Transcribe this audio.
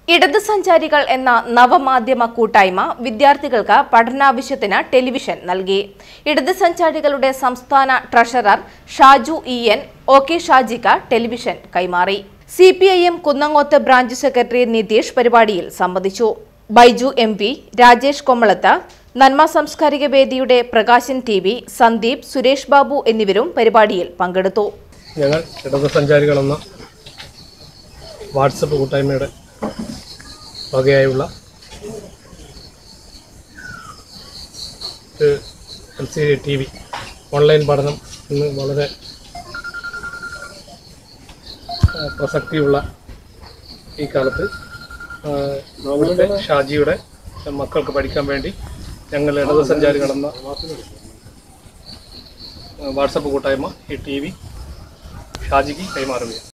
ഇടത് സഞ്ചാരികൾ എന്ന നവമാധ്യമ കൂട്ടായ്മ വിദ്യാർത്ഥികൾക്ക് പഠനാവശ്യത്തിന് ടെലിവിഷൻ നൽകി ഇടത് സഞ്ചാരികളുടെ സംസ്ഥാന treasurer Shaju E N O K ഷാജിക്ക് ടെലിവിഷൻ കൈമാറി C P I M Kunnangoth branch secretary Nitheesh പരിപാടിയിൽ സംബന്ധിച്ചു ബൈജു എം വി രാജേഷ് കൊമ്മളത്ത് നന്മ സാംസ്കാരിക വേദിയുടെ പ്രകാശൻ ടി വി സന്ദീപ് സുരേഷ് ബാബു എന്നിവരും പരിപാടിയിൽ പങ്കെടുത്തു ഞങ്ങൾ ഇടത് സഞ്ചാരികളെന്ന വാട്സപ്പ് കൂട്ടായ്മയുടെ വകയായുള്ള L C T V online പഠനം ഇന്ന് വളരെ ആ, പ്രസക്തിയുള്ള ഈ കാലത്ത് ആ, ഇവിടുത്തെ ഷാജിയുടെ മക്കൾക്ക് പഠിക്കാൻ വേണ്ടി ഞങ്ങൾ ഇടത് സഞ്ചാരികളെന്ന വാട്സപ്പ് കൂട്ടായ്മ ഈ ടി വി ഷാജിക്ക് കൈമാറുകയാണ്